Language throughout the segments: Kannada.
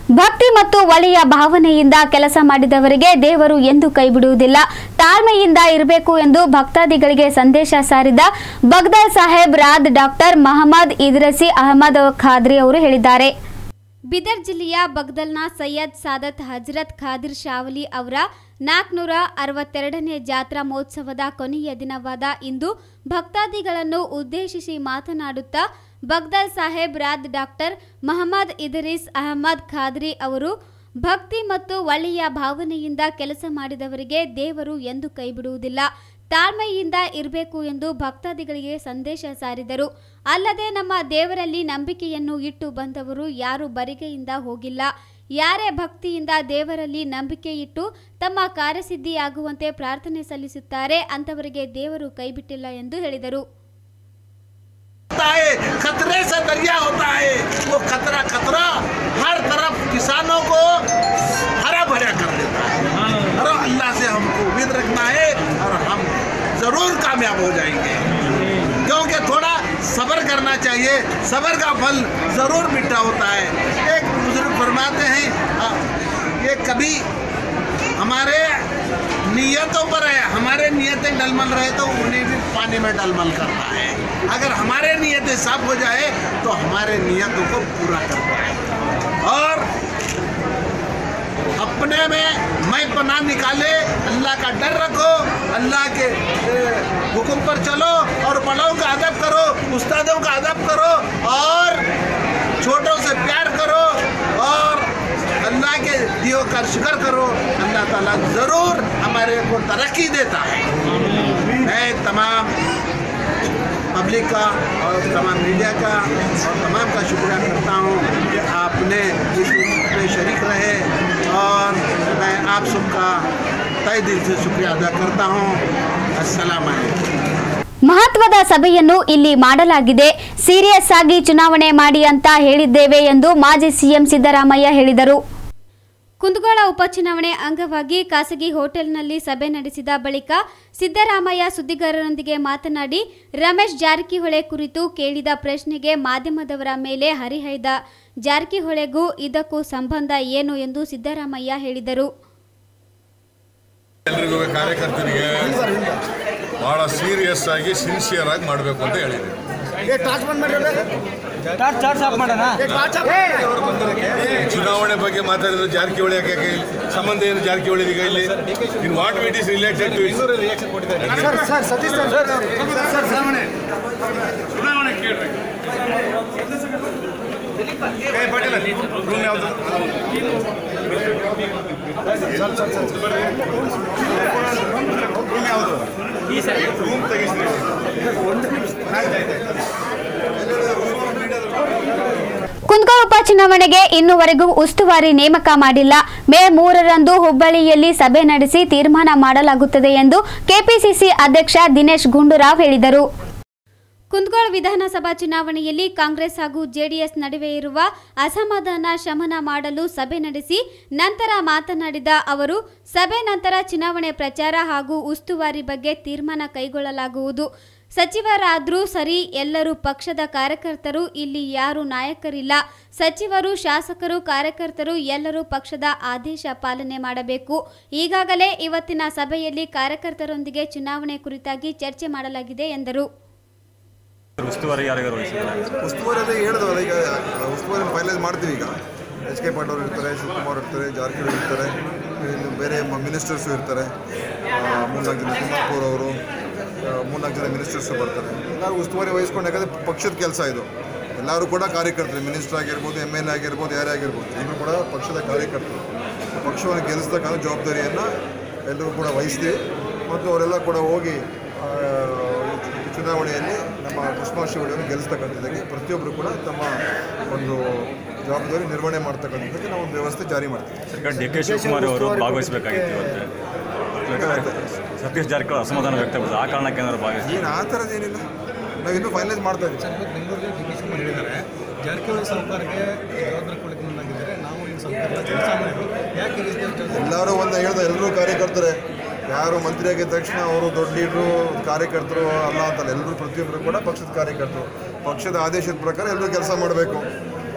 ಭಕ್ತಿ ಮತ್ತು ಒಳ್ಳೆಯ ಭಾವನೆಯಿಂದ ಕೆಲಸ ಮಾಡಿದವರಿಗೆ ದೇವರು ಎಂದು ಕೈಬಿಡುವುದಿಲ್ಲ ತಾಳ್ಮೆಯಿಂದ ಇರಬೇಕು ಎಂದು ಭಕ್ತಾದಿಗಳಿಗೆ ಸಂದೇಶ ಸಾರಿದ ಬಗ್ದಾಲ್ ಸಾಹೇಬ್ ರಾದ್ ಡಾಕ್ಟರ್ ಮಹಮ್ಮದ್ ಇದ್ರಸಿ ಅಹಮದ್ ಖಾದ್ರಿ ಅವರು ಹೇಳಿದ್ದಾರೆ ಬಿದರ್ ಜಿಲ್ಲೆಯ ಬಗ್ದಲ್ನ ಸೈಯದ್ ಸಾದತ್ ಹಜರತ್ ಖಾದಿರ್ ಶಾವಲಿ ಅವರ ನಾಲ್ಕುನೂರ ಅರವತ್ತೆರಡನೇ ಜಾತ್ರಾ ಮಹೋತ್ಸವದ ಕೊನೆಯ ದಿನವಾದ ಇಂದು ಭಕ್ತಾದಿಗಳನ್ನು ಉದ್ದೇಶಿಸಿ ಮಾತನಾಡುತ್ತಾ ಬಗ್ದಲ್ ಸಾಹೇಬ್ ರಾದ್ ಡಾಕ್ಟರ್ ಮಹಮ್ಮದ್ ಇದ್ರೀಸ್ ಅಹಮದ್ ಖಾದ್ರಿ ಅವರು ಭಕ್ತಿ ಮತ್ತು ಒಳ್ಳೆಯ ಭಾವನೆಯಿಂದ ಕೆಲಸ ಮಾಡಿದವರಿಗೆ ದೇವರು ಎಂದು ಕೈಬಿಡುವುದಿಲ್ಲ ತಾಳ್ಮೆಯಿಂದ ಇರಬೇಕು ಎಂದು ಭಕ್ತಾದಿಗಳಿಗೆ ಸಂದೇಶ ಸಾರಿದರು ಅಲ್ಲದೆ ನಮ್ಮ ದೇವರಲ್ಲಿ ನಂಬಿಕೆಯನ್ನು ಇಟ್ಟು ಬಂದವರು ಯಾರು ಬರಿಗೆಯಿಂದ ಹೋಗಿಲ್ಲ ಯಾರೇ ಭಕ್ತಿಯಿಂದ ದೇವರಲ್ಲಿ ನಂಬಿಕೆ ಇಟ್ಟು ತಮ್ಮ ಕಾರ್ಯಸಿದ್ಧಿಯಾಗುವಂತೆ ಪ್ರಾರ್ಥನೆ ಸಲ್ಲಿಸುತ್ತಾರೆ ಅಂತವರಿಗೆ ದೇವರು ಕೈಬಿಟ್ಟಿಲ್ಲ ಎಂದು ಹೇಳಿದರು होता है खतरे से दरिया होता है वो खतरा खतरा हर तरफ किसानों को हरा भरा कर देता है और अल्लाह से हमको उम्मीद रखना है और हम ज़रूर कामयाब हो जाएंगे क्योंकि थोड़ा सब्र करना चाहिए सब्र का फल ज़रूर मीठा होता है एक बुजुर्ग फरमाते हैं आ, ये कभी हमारे नियतों पर है हमारे नियतें डलमल रहे तो उन्हें भी पानी में डलमल करना है अगर हमारे नियतें साफ हो जाए तो हमारे नियतों को पूरा करना है और अपने में मैं पना निकाले अल्लाह का डर रखो अल्लाह के ए, हुक्म पर चलो और बड़ों का अदब करो उस्तादों का अदब करो और छोटों से प्यार करो और अल्लाह के दियो का शुक्र करो अल्लाह ताला ज़रूर हमारे को तरक्की देता है मैं तमाम पब्लिक का और तमाम मीडिया का और तमाम का शुक्रिया करता हूँ कि आपने इस में शरीक रहे और मैं आप सबका तय दिल से शुक्रिया अदा करता हूँ अस्सलाम वालेकुम ಮಹತ್ವದ ಸಭೆಯನ್ನು ಇಲ್ಲಿ ಮಾಡಲಾಗಿದೆ ಸೀರಿಯಸ್ ಆಗಿ ಚುನಾವಣೆ ಮಾಡಿ ಅಂತ ಹೇಳಿದ್ದೇವೆ ಎಂದು ಮಾಜಿ ಸಿಎಂ ಸಿದ್ದರಾಮಯ್ಯ ಹೇಳಿದರು ಕುಂದಗೋಳ ಉಪಚುನಾವಣೆ ಅಂಗವಾಗಿ ಖಾಸಗಿ ಹೋಟೆಲ್ನಲ್ಲಿ ಸಭೆ ನಡೆಸಿದ ಬಳಿಕ ಸಿದ್ದರಾಮಯ್ಯ ಸುದ್ದಿಗಾರರೊಂದಿಗೆ ಮಾತನಾಡಿ ರಮೇಶ್ ಜಾರಕಿಹೊಳಿ ಕುರಿತು ಕೇಳಿದ ಪ್ರಶ್ನೆಗೆ ಮಾಧ್ಯಮದವರ ಮೇಲೆ ಹರಿಹೈದ ಜಾರಕಿಹೊಳಿಗೂ ಇದಕ್ಕೂ ಸಂಬಂಧ ಏನು ಎಂದು ಸಿದ್ದರಾಮಯ್ಯ ಹೇಳಿದರು ಎಲ್ರಿಗೂ ಕಾರ್ಯಕರ್ತರಿಗೆ ಬಹಳ ಸೀರಿಯಸ್ ಆಗಿ ಸಿನ್ಸಿಯರ್ ಆಗಿ ಮಾಡಬೇಕು ಅಂತ ಹೇಳಿದೆ ಚುನಾವಣೆ ಬಗ್ಗೆ ಮಾತಾಡಿದ್ರು ಜಾರಕಿಹೊಳಿ ಯಾಕೆ ಯಾಕೆ ಇಲ್ಲಿ? ಸಂಬಂಧ ಏನು ಜಾರಕಿಹೊಳಿ ಈಗ ಇಲ್ಲಿ in what it is related to room ಯಾವುದು ರೂಮ್ ಯಾವುದು ರೂಮ್ ತೆಗಿಸ್ರಿ ಕುಂದಗೋಳ ಉಪಚುನಾವಣೆಗೆ ಇನ್ನುವರೆಗೂ ಉಸ್ತುವಾರಿ ನೇಮಕ ಮಾಡಿಲ್ಲ ಮೇ ಮೂರರಂದು ಹುಬ್ಬಳ್ಳಿಯಲ್ಲಿ ಸಭೆ ನಡೆಸಿ ತೀರ್ಮಾನ ಮಾಡಲಾಗುತ್ತದೆ ಎಂದು ಕೆಪಿಸಿಸಿ ಅಧ್ಯಕ್ಷ ದಿನೇಶ್ ಗುಂಡೂರಾವ್ ಹೇಳಿದರು ಕುಂದಗೋಳ ವಿಧಾನಸಭಾ ಚುನಾವಣೆಯಲ್ಲಿ ಕಾಂಗ್ರೆಸ್ ಹಾಗೂ ಜೆಡಿಎಸ್ ನಡುವೆ ಇರುವ ಅಸಮಾಧಾನ ಶಮನ ಮಾಡಲು ಸಭೆ ನಡೆಸಿ ನಂತರ ಮಾತನಾಡಿದ ಅವರು ಸಭೆ ನಂತರ ಚುನಾವಣೆ ಪ್ರಚಾರ ಹಾಗೂ ಉಸ್ತುವಾರಿ ಬಗ್ಗೆ ತೀರ್ಮಾನ ಕೈಗೊಳ್ಳಲಾಗುವುದು ಸಚಿವರಾದ್ರೂ ಸರಿ ಎಲ್ಲರೂ ಪಕ್ಷದ ಕಾರ್ಯಕರ್ತರು ಇಲ್ಲಿ ಯಾರು ನಾಯಕರಿಲ್ಲ ಸಚಿವರು ಶಾಸಕರು ಕಾರ್ಯಕರ್ತರು ಎಲ್ಲರೂ ಪಕ್ಷದ ಆದೇಶ ಪಾಲನೆ ಮಾಡಬೇಕು ಈಗಾಗಲೇ ಇವತ್ತಿನ ಸಭೆಯಲ್ಲಿ ಕಾರ್ಯಕರ್ತರೊಂದಿಗೆ ಚುನಾವಣೆ ಕುರಿತಾಗಿ ಚರ್ಚೆ ಮಾಡಲಾಗಿದೆ ಎಂದರು ಉಸ್ತುವಾರಿ ಯಾರಿಗಾರು ವಹಿಸಿದ್ದಾರೆ ಉಸ್ತುವಾರಿ ಅದೇ ಹೇಳಿದವಲ್ಲ ಈಗ ಉಸ್ತುವಾರಿ ಫೈನಲೈಸ್ ಮಾಡ್ತೀವಿ ಈಗ ಎಚ್ ಕೆ ಪಾಟೀಲ್ ಅವರು ಇರ್ತಾರೆ ಶಿವಕುಮಾರ್ ಇರ್ತಾರೆ ಜಾರಕಿಹೊಳಿ ಇರ್ತಾರೆ ಇನ್ನು ಬೇರೆ ಮಿನಿಸ್ಟರ್ಸು ಇರ್ತಾರೆ ಆ, ಮೂರ್ನಾಲ್ಕು ಜನ ತಿಮ್ಮಾಪುರ್ ಅವರು ಆ, ಮೂರ್ನಾಲ್ಕು ಜನ ಮಿನಿಸ್ಟರ್ಸು ಬರ್ತಾರೆ ಎಲ್ಲರೂ ಉಸ್ತುವಾರಿ ವಹಿಸ್ಕೊಂಡು ಯಾಕಂದರೆ ಪಕ್ಷದ ಕೆಲಸ ಇದು ಎಲ್ಲರೂ ಕೂಡ ಕಾರ್ಯಕರ್ತರು ಮಿನಿಸ್ಟರ್ ಆಗಿರ್ಬೋದು ಎಮ್ ಎಲ್ ಎ ಆಗಿರ್ಬೋದು ಯಾರೇ ಆಗಿರ್ಬೋದು ಎಲ್ಲರೂ ಕೂಡ ಪಕ್ಷದ ಕಾರ್ಯಕರ್ತರು ಪಕ್ಷವನ್ನು ಗೆಲ್ಲಿಸ್ತಕ್ಕಂಥ ಜವಾಬ್ದಾರಿಯನ್ನು ಎಲ್ಲರೂ ಕೂಡ ವಹಿಸ್ತೀವಿ ಮತ್ತು ಅವರೆಲ್ಲ ಕೂಡ ಹೋಗಿ ಆ, ಚುನಾವಣೆಯಲ್ಲಿ ನಮ್ಮ ಕೃಷ್ಣ ಶಿವಳಿಯನ್ನು ಗೆಲ್ಲಿಸ್ತಕ್ಕಂಥದ್ದಕ್ಕೆ ಪ್ರತಿಯೊಬ್ಬರು ಕೂಡ ತಮ್ಮ ಒಂದು ಜವಾಬ್ದಾರಿ ನಿರ್ವಹಣೆ ಮಾಡ್ತಕ್ಕಂಥದ್ದಕ್ಕೆ ನಾವು ಒಂದು ವ್ಯವಸ್ಥೆ ಜಾರಿ ಮಾಡ್ತೀವಿ ಸರ್ಕಾರ ಡಿ ಕೆ ಶಿವಕುಮಾರ್ ಅವರು ಭಾಗವಹಿಸಬೇಕಾಗಿತ್ತು ಇವತ್ತು ಯಾಕಂದ್ರೆ ಸತೀಶ್ ಜಾರಕಿಹೊಳಿ ಅಸಮಾಧಾನ ವ್ಯಕ್ತಪಡಿಸಿದ ಆ ಕಾರಣಕ್ಕೆ ಏನಾದ್ರು ಭಾಗವಹಿಸಿ ಏನು ಆ ಥರದ್ದೇನಿಲ್ಲ ನಾವು ಇನ್ನೂ ಫೈನಲೈಸ್ ಮಾಡ್ತಾ ಇದ್ದೀವಿ ಬೆಂಗಳೂರಿಗೆ ಡಿ ಕೆ ಶಿವಕುಮಾರ್ ಹೇಳಿದ್ದಾರೆ ಜಾರಕಿಹೊಳಿ ಸರ್ಕಾರಕ್ಕೆ ಜವಾಬ್ದಾರಿ ಕೊಡಲಿಕ್ಕೆ ಮುಂದಾಗಿದ್ದಾರೆ ನಾವು ಇನ್ನು ಸರ್ಕಾರದ ಜನಸಾಮಾನ್ಯರು ಯಾಕೆ ಈ ರೀತಿ ಜವಾಬ್ದಾರಿ ಎಲ್ಲರೂ ಒಂದು ಹೇಳ್ದ ಎಲ್ಲರೂ ಕಾರ್ಯಕರ್ತರೆ ಯಾರು ಮಂತ್ರಿ ಆಗಿದ ತಕ್ಷಣ ಅವರು ದೊಡ್ಡ ಲೀಡ್ರು ಕಾರ್ಯಕರ್ತರು ಅಲ್ಲ ಅಂತಲ್ಲ ಎಲ್ಲರೂ ಪ್ರತಿಯೊಬ್ಬರು ಕೂಡ ಪಕ್ಷದ ಕಾರ್ಯಕರ್ತರು ಪಕ್ಷದ ಆದೇಶದ ಪ್ರಕಾರ ಎಲ್ಲರೂ ಕೆಲಸ ಮಾಡಬೇಕು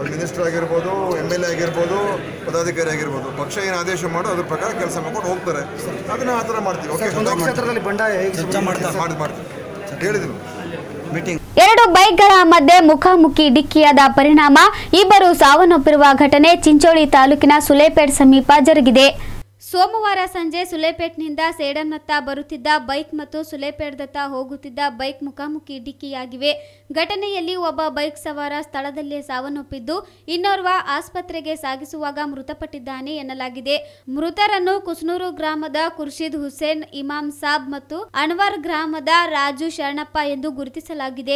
ಅದು ಮಿನಿಸ್ಟರ್ ಆಗಿರ್ಬೋದು ಎಮ್ ಎಲ್ ಎ ಆಗಿರ್ಬೋದು ಪದಾಧಿಕಾರಿ ಆಗಿರ್ಬೋದು ಪಕ್ಷ ಏನು ಆದೇಶ ಮಾಡೋ ಅದ್ರ ಪ್ರಕಾರ ಕೆಲಸ ಮಾಡ್ಕೊಂಡು ಹೋಗ್ತಾರೆ ಅದನ್ನ ಆ ಥರ ಮಾಡ್ತೀವಿ ಓಕೆ ಕ್ಷೇತ್ರದಲ್ಲಿ ಬಂಡಾಯ ಹೇಗೆ ಮಾಡಿ ಮಾಡ್ತೀವಿ ಹೇಳಿದ್ದೀನಿ ಎರಡು ಬೈಕ್ಗಳ ಮಧ್ಯೆ ಮುಖಾಮುಖಿ ಡಿಕ್ಕಿಯಾದ ಪರಿಣಾಮ ಇಬ್ಬರು ಸಾವನ್ನಪ್ಪಿರುವ ಘಟನೆ ಚಿಂಚೋಳಿ ತಾಲೂಕಿನ ಸುಲೇಪೇಟ್ ಸಮೀಪ ಜರುಗಿದೆ ಸೋಮವಾರ ಸಂಜೆ ಸುಲೇಪೇಟ್ನಿಂದ ಸೇಡಂನತ್ತ ಬರುತ್ತಿದ್ದ ಬೈಕ್ ಮತ್ತು ಸುಲೇಪೇಟ್ದತ್ತ ಹೋಗುತ್ತಿದ್ದ ಬೈಕ್ ಮುಖಾಮುಖಿ ಡಿಕ್ಕಿಯಾಗಿವೆ ಘಟನೆಯಲ್ಲಿ ಒಬ್ಬ ಬೈಕ್ ಸವಾರ ಸ್ಥಳದಲ್ಲೇ ಸಾವನ್ನಪ್ಪಿದ್ದು ಇನ್ನೋರ್ವ ಆಸ್ಪತ್ರೆಗೆ ಸಾಗಿಸುವಾಗ ಮೃತಪಟ್ಟಿದ್ದಾನೆ ಎನ್ನಲಾಗಿದೆ ಮೃತರನ್ನು ಕುಸ್ನೂರು ಗ್ರಾಮದ ಖುರ್ಷಿದ್ ಹುಸೇನ್ ಇಮಾಮ್ ಸಾಬ್ ಮತ್ತು ಅನ್ವರ್ ಗ್ರಾಮದ ರಾಜು ಶರಣಪ್ಪ ಎಂದು ಗುರುತಿಸಲಾಗಿದೆ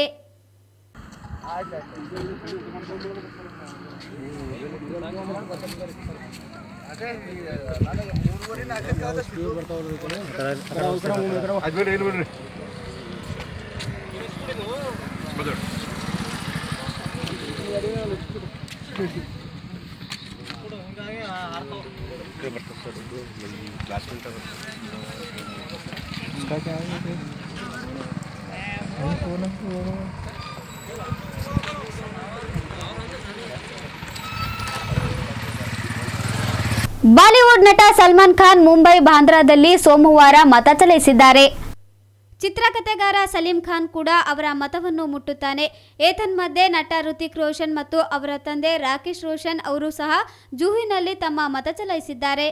ಬಾಲಿವುಡ್ ನಟ ಸಲ್ಮಾನ್ ಖಾನ್ ಮುಂಬೈ ಬಾಂದ್ರಾದಲ್ಲಿ ಸೋಮವಾರ ಮತ ಚಲಾಯಿಸಿದ್ದಾರೆ ಚಿತ್ರಕಥೆಗಾರ ಸಲೀಂ ಖಾನ್ ಕೂಡ ಅವರ ಮತವನ್ನು ಮುಟ್ಟುತ್ತಾನೆ ಏತನ್ಮಧ್ಯೆ ನಟ ಋತಿಕ್ ರೋಷನ್ ಮತ್ತು ಅವರ ತಂದೆ ರಾಕೇಶ್ ರೋಷನ್ ಅವರು ಸಹ ಜೂಹಿನಲ್ಲಿ ತಮ್ಮ ಮತ ಚಲಾಯಿಸಿದ್ದಾರೆ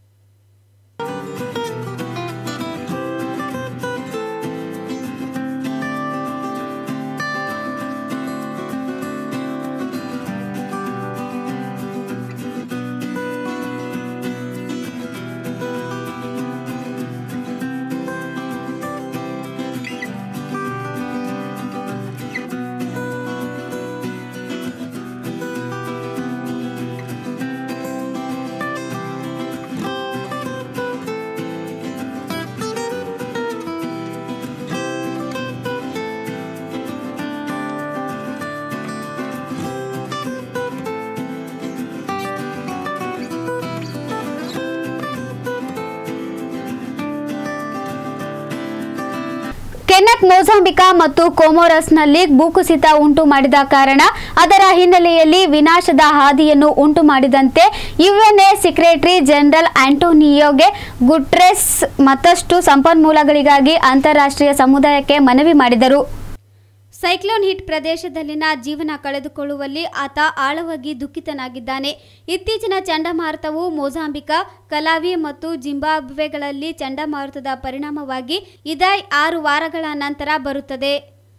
ಕೆನ್ನತ್ ಮೊಜಾಂಬಿಕಾ ಮತ್ತು ಕೋಮೋರಸ್ನಲ್ಲಿ ಭೂಕುಸಿತ ಉಂಟು ಮಾಡಿದ ಕಾರಣ ಅದರ ಹಿನ್ನೆಲೆಯಲ್ಲಿ ವಿನಾಶದ ಹಾದಿಯನ್ನು ಉಂಟು ಮಾಡಿದಂತೆ ಯುಎನ್ಎ ಸೆಕ್ರೆಟರಿ ಜನರಲ್ ಆಂಟೋನಿಯೋಗೆ ಗುಟ್ರೆಸ್ ಮತ್ತಷ್ಟು ಸಂಪನ್ಮೂಲಗಳಿಗಾಗಿ ಅಂತಾರಾಷ್ಟ್ರೀಯ ಸಮುದಾಯಕ್ಕೆ ಮನವಿ ಮಾಡಿದರು ಸೈಕ್ಲೋನ್ ಹಿಟ್ ಪ್ರದೇಶದಲ್ಲಿನ ಜೀವನ ಕಳೆದುಕೊಳ್ಳುವಲ್ಲಿ ಆತ ಆಳವಾಗಿ ದುಃಖಿತನಾಗಿದ್ದಾನೆ ಇತ್ತೀಚಿನ ಚಂಡಮಾರುತವು ಮೊಜಾಂಬಿಕಾ ಕಲಾವಿ ಮತ್ತು ಜಿಂಬಾಬ್ವೆಗಳಲ್ಲಿ ಚಂಡಮಾರುತದ ಪರಿಣಾಮವಾಗಿ ಇದಾಯ್ ಆರು ವಾರಗಳ ನಂತರ ಬರುತ್ತದೆ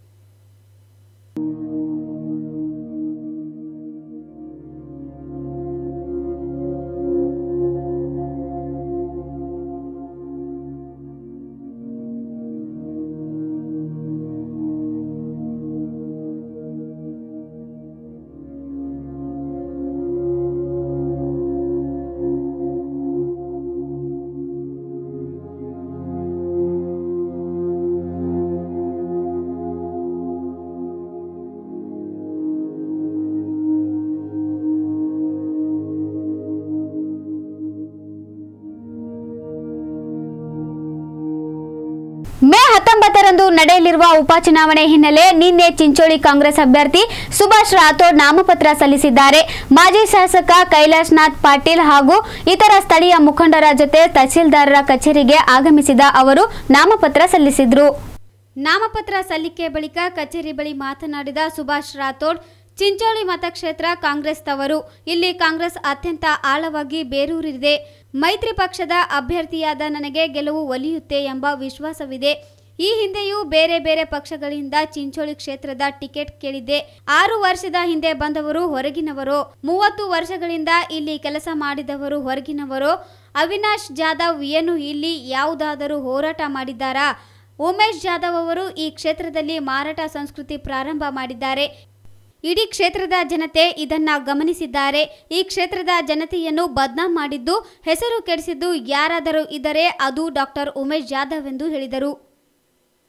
ಮೇ ಹತ್ತೊಂಬತ್ತರಂದು ನಡೆಯಲಿರುವ ಉಪಚುನಾವಣೆ ಹಿನ್ನೆಲೆ ನಿನ್ನೆ ಚಿಂಚೋಳಿ ಕಾಂಗ್ರೆಸ್ ಅಭ್ಯರ್ಥಿ ಸುಭಾಷ್ ರಾಥೋಡ್ ನಾಮಪತ್ರ ಸಲ್ಲಿಸಿದ್ದಾರೆ ಮಾಜಿ ಶಾಸಕ ಕೈಲಾಶ್ನಾಥ್ ಪಾಟೀಲ್ ಹಾಗೂ ಇತರ ಸ್ಥಳೀಯ ಮುಖಂಡರ ಜೊತೆ ತಹಸೀಲ್ದಾರರ ಕಚೇರಿಗೆ ಆಗಮಿಸಿದ ಅವರು ನಾಮಪತ್ರ ಸಲ್ಲಿಸಿದ್ರು ನಾಮಪತ್ರ ಸಲ್ಲಿಕೆ ಬಳಿಕ ಕಚೇರಿ ಬಳಿ ಮಾತನಾಡಿದ ಸುಭಾಷ್ ರಾಥೋಡ್ ಚಿಂಚೋಳಿ ಮತಕ್ಷೇತ್ರ ಕಾಂಗ್ರೆಸ್ ತವರು ಇಲ್ಲಿ ಕಾಂಗ್ರೆಸ್ ಅತ್ಯಂತ ಆಳವಾಗಿ ಬೇರೂರಿದೆ ಮೈತ್ರಿ ಪಕ್ಷದ ಅಭ್ಯರ್ಥಿಯಾದ ನನಗೆ ಗೆಲುವು ಒಲಿಯುತ್ತೆ ಎಂಬ ವಿಶ್ವಾಸವಿದೆ ಈ ಹಿಂದೆಯೂ ಬೇರೆ ಬೇರೆ ಪಕ್ಷಗಳಿಂದ ಚಿಂಚೋಳಿ ಕ್ಷೇತ್ರದ ಟಿಕೆಟ್ ಕೇಳಿದ್ದೆ ಆರು ವರ್ಷದ ಹಿಂದೆ ಬಂದವರು ಹೊರಗಿನವರು ಮೂವತ್ತು ವರ್ಷಗಳಿಂದ ಇಲ್ಲಿ ಕೆಲಸ ಮಾಡಿದವರು ಹೊರಗಿನವರು ಅವಿನಾಶ್ ಜಾಧವ್ ಏನು ಇಲ್ಲಿ ಯಾವುದಾದರೂ ಹೋರಾಟ ಮಾಡಿದ್ದಾರಾ ಉಮೇಶ್ ಜಾಧವ್ ಅವರು ಈ ಕ್ಷೇತ್ರದಲ್ಲಿ ಮಾರಾಟ ಸಂಸ್ಕೃತಿ ಪ್ರಾರಂಭ ಮಾಡಿದ್ದಾರೆ ಇಡೀ ಕ್ಷೇತ್ರದ ಜನತೆ ಇದನ್ನ ಗಮನಿಸಿದ್ದಾರೆ ಈ ಕ್ಷೇತ್ರದ ಜನತೆಯನ್ನು ಬದ್ನಾಮ್ ಮಾಡಿದ್ದು ಹೆಸರು ಕೆಡಿಸಿದ್ದು ಯಾರಾದರೂ ಇದ್ದರೆ ಅದು ಡಾಕ್ಟರ್ ಉಮೇಶ್ ಜಾಧವ್ ಎಂದು ಹೇಳಿದರು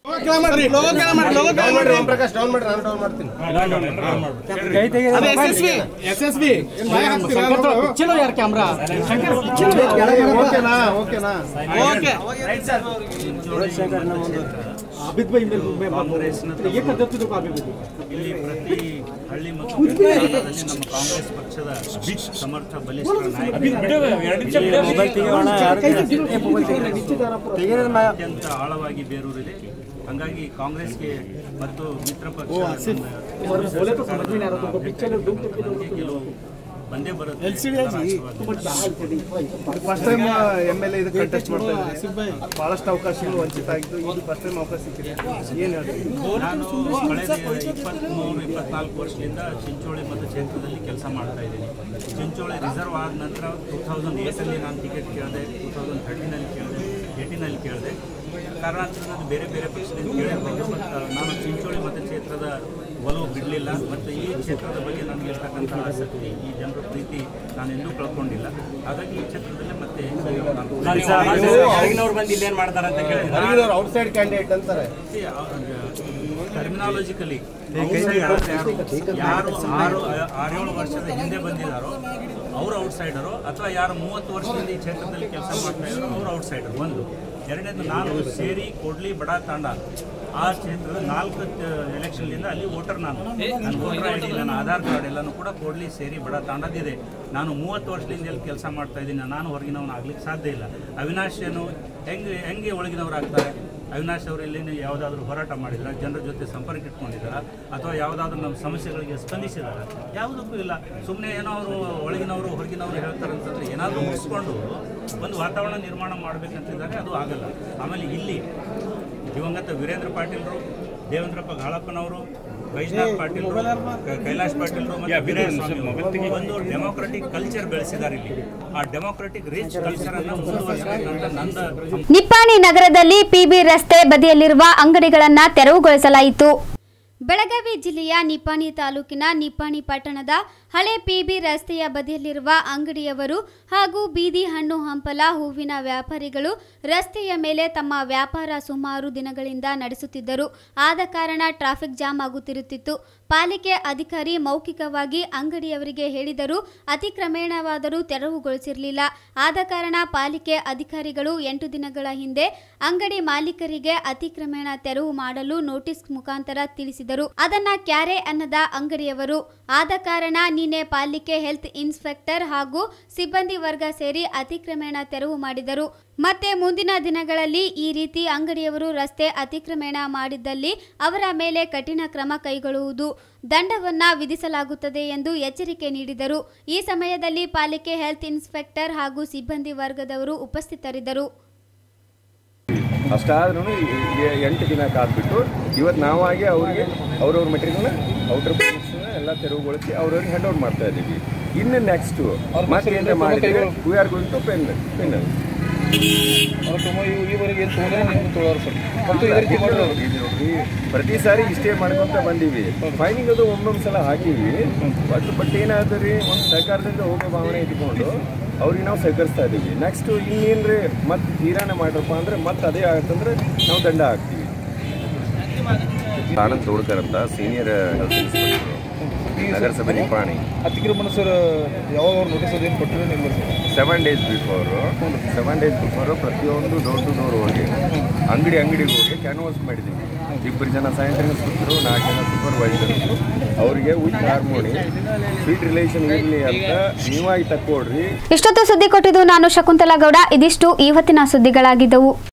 ಇಲ್ಲಿ ಪ್ರತಿ ಹಳ್ಳಿ ಮತ್ತು ಗ್ರಾಮದಲ್ಲಿ ನಮ್ಮ ಕಾಂಗ್ರೆಸ್ ಪಕ್ಷದ ಸಮರ್ಥ ಬಲಿಷ್ಠ ನಾಯಕರು ಅತ್ಯಂತ ಆಳವಾಗಿ ಬೇರೂರಿದೆ ಹಂಗಾಗಿ ಕಾಂಗ್ರೆಸ್ಗೆ ಮತ್ತು ಮಿತ್ರ ಪಕ್ಷ ನಮಗೆ ಗೆಲುವು ಬಂದೇ ಬರುತ್ತೆ first time M L A ಇದು ಕಂಟೆಸ್ಟ್ ಮಾಡ್ತಾ ಇದ್ದಾರೆ ಬಹಳಷ್ಟು ಅವಕಾಶಗಳು ವಂಚಿತ ಆಗಿದ್ದು ಇದು ಫಸ್ಟ್ ಟೈಮ್ ಅವಕಾಶ ಸಿಕ್ಕಿದೆ ಏನು ಹೇಳ್ತೀವಿ ನಾನು ಕಳೆದ ಇಪ್ಪತ್ತ್ಮೂರು ಇಪ್ಪತ್ನಾಲ್ಕು ವರ್ಷದಿಂದ ಚಿಂಚೋಳಿ ಮತ್ತು ಕ್ಷೇತ್ರದಲ್ಲಿ ಕೆಲಸ ಮಾಡ್ತಾ ಇದ್ದೀನಿ ಚಿಂಚೋಳಿ ರಿಸರ್ವ್ ಆದ ನಂತರ ಟೂ ತೌಸಂಡ್ ಏಯ್ಟಲ್ಲಿ ನಾನು ಟಿಕೆಟ್ ಕೇಳಿದೆ ಟೂ ತೌಸಂಡ್ ಥರ್ಟೀನಲ್ಲಿ ಕೇಳಿದೆ ಏಯ್ಟೀನಲ್ಲಿ ಕೇಳಿದೆ ಕಾರಣಾಂತರದಲ್ಲಿ ಬೇರೆ ಬೇರೆ ಪಕ್ಷದಿಂದ ಕೇಳಿರ್ಬೋದು ಬಟ್ ನಾನು ಚಿಂಚೋಳಿ ಮತ್ತು ಕ್ಷೇತ್ರದ ಒಲವು ಬಿಡಲಿಲ್ಲ ಮತ್ತು ಈ ಕ್ಷೇತ್ರದ ಬಗ್ಗೆ ನನಗೆ ಇರ್ತಕ್ಕಂಥ ಆಸಕ್ತಿ ಈ ಜನರ ಪ್ರೀತಿ ನಾನು ಎಂದೂ ಕಳ್ಕೊಂಡಿಲ್ಲ ಹಾಗಾಗಿ ಈ ಕ್ಷೇತ್ರದಲ್ಲೇ ಮತ್ತೆ ಹೊರಗಿನವ್ರು ಬಂದು ಇಲ್ಲೇನು ಮಾಡ್ತಾರೆ ಅಂತ ಕೇಳಿದ್ರೆ ಔಟ್ಸೈಡ್ ಕ್ಯಾಂಡಿಡೇಟ್ ಅಂತಾರೆ ಟರ್ಮಿನಾಲಜಿಕಲಿ ಯಾರು ಆರು ಆರೇಳು ವರ್ಷದ ಹಿಂದೆ ಬಂದಿದ್ದಾರೋ ಅವರು ಔಟ್ಸೈಡರು ಅಥವಾ ಯಾರು ಮೂವತ್ತು ವರ್ಷದಿಂದ ಈ ಕ್ಷೇತ್ರದಲ್ಲಿ ಕೆಲಸ ಮಾಡ್ತಾ ಇದ್ದಾರೋ ಅವರು ಔಟ್ಸೈಡರ್ ಒಂದು ಎರಡನೇದು ನಾನು ಸೇರಿ ಕೊಡ್ಲಿ ಬಡ ತಾಂಡ ಆ ಕ್ಷೇತ್ರದ ನಾಲ್ಕು ಎಲೆಕ್ಷನ್ಲಿಂದ ಅಲ್ಲಿ ವೋಟರ್ ನಾನು ನನ್ನ ವೋಟರ್ ಐ ಡಿ ನನ್ನ ಆಧಾರ್ ಕಾರ್ಡ್ ಎಲ್ಲನೂ ಕೂಡ ಕೊಡ್ಲಿ ಸೇರಿ ಬಡ ತಾಂಡದಿದೆ ನಾನು ಮೂವತ್ತು ವರ್ಷದಿಂದ ಎಲ್ಲಿ ಕೆಲಸ ಮಾಡ್ತಾ ಇದ್ದೀನಿ ನಾನು ಹೊರಗಿನವನು ಆಗ್ಲಿಕ್ಕೆ ಸಾಧ್ಯ ಇಲ್ಲ ಅವಿನಾಶ್ ಏನು ಹೆಂಗೆ ಹೆಂಗೆ ಒಳಗಿನವ್ರು ಆಗ್ತಾರೆ ಅವಿನಾಶ್ ಅವರು ಇಲ್ಲಿ ಯಾವುದಾದ್ರೂ ಹೋರಾಟ ಮಾಡಿದ್ರ ಜನರ ಜೊತೆ ಸಂಪರ್ಕ ಇಟ್ಕೊಂಡಿದ್ದಾರಾ ಅಥವಾ ಯಾವುದಾದ್ರೂ ನಮ್ಮ ಸಮಸ್ಯೆಗಳಿಗೆ ಸ್ಪಂದಿಸಿದಾರ ಯಾವುದಕ್ಕೂ ಇಲ್ಲ ಸುಮ್ಮನೆ ಏನೋ ಅವರು ಒಳಗಿನವರು ಹೊರಗಿನವರು ಹೇಳ್ತಾರೆ ಅಂತಂದ್ರೆ ಏನಾದರೂ ಮುಗಿಸ್ಕೊಂಡು ಒಂದು ವಾತಾವರಣ ನಿರ್ಮಾಣ ಮಾಡಬೇಕಂತಿದ್ದಾರೆ ಅದು ಆಗಲ್ಲ ಆಮೇಲೆ ಇಲ್ಲಿ ದಿವಂಗತ ವೀರೇಂದ್ರ ಪಾಟೀಲ್ರು ದೇವೇಂದ್ರಪ್ಪ ಗಾಳಪ್ಪನವರು ವೈಷ್ಣವ್ ಪಾಟೀಲ್ ಕೈಲಾಶ್ ಪಾಟೀಲ್ರು ಮತ್ತು ವೀರಸ್ವಾಮಿ ಅವರು ಒಂದು ಡೆಮೋಕ್ರೆಟಿಕ್ ಕಲ್ಚರ್ ಬೆಳೆಸಿದ್ದಾರೆ ಇಲ್ಲಿ ಆ ಡೆಮೋಕ್ರೆಟಿಕ್ ರಿಚ್ ಕಲ್ಚರ್ ಅನ್ನು ಮುಂದುವರಿಸಬೇಕಂತ ನಂದ ನಿಪ್ಪಾಣಿ ನಗರದಲ್ಲಿ ಪಿಬಿ ರಸ್ತೆ ಬದಿಯಲ್ಲಿರುವ ಅಂಗಡಿಗಳನ್ನ ತೆರವುಗೊಳಿಸಲಾಯಿತು ಬೆಳಗಾವಿ ಜಿಲ್ಲೆಯ ನಿಪ್ಪಾಣಿ ತಾಲೂಕಿನ ನಿಪ್ಪಾಣಿ ಪಟ್ಟಣದ ಹಳೆ ಪಿಬಿ ರಸ್ತೆಯ ಬದಿಯಲ್ಲಿರುವ ಅಂಗಡಿಯವರು ಹಾಗೂ ಬೀದಿ ಹಣ್ಣು ಹಂಪಲ ಹೂವಿನ ವ್ಯಾಪಾರಿಗಳು ರಸ್ತೆಯ ಮೇಲೆ ತಮ್ಮ ವ್ಯಾಪಾರ ಸುಮಾರು ದಿನಗಳಿಂದ ನಡೆಸುತ್ತಿದ್ದರು ಆದ ಕಾರಣ ಟ್ರಾಫಿಕ್ ಜಾಮ್ ಆಗುತ್ತಿರುತ್ತಿತ್ತು ಪಾಲಿಕೆ ಅಧಿಕಾರಿ ಮೌಖಿಕವಾಗಿ ಅಂಗಡಿಯವರಿಗೆ ಹೇಳಿದರೂ ಅತಿಕ್ರಮೇಣವಾದರೂ ತೆರವುಗೊಳಿಸಿರಲಿಲ್ಲ ಆದ ಕಾರಣ ಪಾಲಿಕೆ ಅಧಿಕಾರಿಗಳು ಎಂಟು ದಿನಗಳ ಹಿಂದೆ ಅಂಗಡಿ ಮಾಲೀಕರಿಗೆ ಅತಿಕ್ರಮೇಣ ತೆರವು ಮಾಡಲು ನೋಟಿಸ್ ಮುಖಾಂತರ ತಿಳಿಸಿದರು ಅದನ್ನ ಕ್ಯಾರೆ ಅನ್ನದ ಅಂಗಡಿಯವರು ಆದ ಕಾರಣ ನಿನ್ನೆ ಪಾಲಿಕೆ ಹೆಲ್ತ್ ಇನ್ಸ್ಪೆಕ್ಟರ್ ಹಾಗೂ ಸಿಬ್ಬಂದಿ ವರ್ಗ ಸೇರಿ ಅತಿಕ್ರಮೇಣ ತೆರವು ಮಾಡಿದರು ಮತ್ತೆ ಮುಂದಿನ ದಿನಗಳಲ್ಲಿ ಈ ರೀತಿ ಅಂಗಡಿಯವರು ರಸ್ತೆ ಅತಿಕ್ರಮಣ ಮಾಡಿದ್ದಲ್ಲಿ ಅವರ ಮೇಲೆ ಕಠಿಣ ಕ್ರಮ ಕೈಗೊಳ್ಳುವುದು ದಂಡವನ್ನ ವಿಧಿಸಲಾಗುತ್ತದೆ ಎಂದು ಎಚ್ಚರಿಕೆ ನೀಡಿದರು ಈ ಸಮಯದಲ್ಲಿ ಪಾಲಿಕೆ ಹೆಲ್ತ್ ಇನ್ಸ್ಪೆಕ್ಟರ್ ಹಾಗೂ ಸಿಬ್ಬಂದಿ ವರ್ಗದವರು ಉಪಸ್ಥಿತರಿದ್ದರು ಅಷ್ಟಾದ್ರೂ ಎಂಟು ದಿನ ಕಾದ್ಬಿಟ್ಟು ಇವತ್ತು ನಾವಾಗಿ ಅವರಿಗೆ ಅವ್ರವ್ರ ಮೆಟೀರಿಯಲ್ನ ಔಟರ್ ಪ್ರೊಡಕ್ಟ್ಸ್ನ ಎಲ್ಲ ತೆರವುಗೊಳಿಸಿ ಅವ್ರವ್ರಿಗೆ ಹ್ಯಾಂಡ್ ಓವರ್ ಮಾಡ್ತಾ ಇದ್ದೀವಿ ಇನ್ನು ನೆಕ್ಸ್ಟು ಮತ್ತೇನು ಮಾಡಿದ್ರೆ we are going to pen pen ಪ್ರತಿ ಸಾರಿ ಇಷ್ಟೇ ಮಾಡ್ಕೊಂತ ಬಂದೀವಿ ಫೈನಿಂಗ್ ಅದು ಒಮ್ಮೊಮ್ಮೆ ಸಲ ಹಾಕಿವಿ ಬಟ್ ಬಟ್ ಏನಾದ್ರೆ ರೀ ಒಂದು ಸರ್ಕಾರದಿಂದ ಹೋಗೋ ಭಾವನೆ ಇಟ್ಕೊಂಡು ಅವ್ರಿಗೆ ನಾವು ಸಹಕರಿಸ್ತಾ ಇದ್ದೀವಿ ನೆಕ್ಸ್ಟ್ ಇನ್ನೇನ್ರಿ ಮತ್ತೆ ತೀರಾಣ ಮಾಡ್ರಪ್ಪ ಅಂದ್ರೆ ಮತ್ತೆ ಅದೇ ಆಗತ್ತಂದ್ರೆ ನಾವು ದಂಡ ಹಾಕ್ತೀವಿ ಆನಂದ್ ತೋಡ್ಕರ್ ಅಂತ ಸೀನಿಯರ್ ಹೆಲ್ತ್ ಇನ್ಸ್ಪೆಕ್ಟರ್ ನಗರಸಭೆ ನಿಪ್ಪಾಣಿ ಅತಿಕ್ರಮಣ ಸರ್ ಯಾವಾಗ ನೋಟಿಸ್ ಅದೇನು ಕೊಟ್ಟಿರೋ ನಿಮ್ಗೆ seven days before seven days before ಪ್ರತಿಯೊಂದು ಡೋರ್ ಟು ಡೋರ್ ಹೋಗಿ ಅಂಗಡಿ ಅಂಗಡಿಗೆ ಹೋಗಿ ಕ್ಯಾನ್ವಾಸ್ ಮಾಡಿದ್ದೀವಿ ಇಬ್ಬರು ಜನ ಸೈಂಟ್ರಿ ಇನ್ಸ್ಪೆಕ್ಟರು ನಾಲ್ಕು ಜನ ಸೂಪರ್ವೈಸರ್ಸು ಅವರಿಗೆ ವಿತ್ ಹಾರ್ಮೋನಿ ಸ್ವೀಟ್ ರಿಲೇಷನ್ ಇರಲಿ ಅಂತ ನೀವಾಗಿ ತಕ್ಕೊಡ್ರಿ ಇಷ್ಟೊತ್ತು ಸುದ್ದಿ ಕೊಟ್ಟಿದ್ದು ನಾನು ಶಕುಂತಲಾ ಗೌಡ ಇದಿಷ್ಟು ಇವತ್ತಿನ ಸುದ್ದಿಗಳಾಗಿದ್ದವು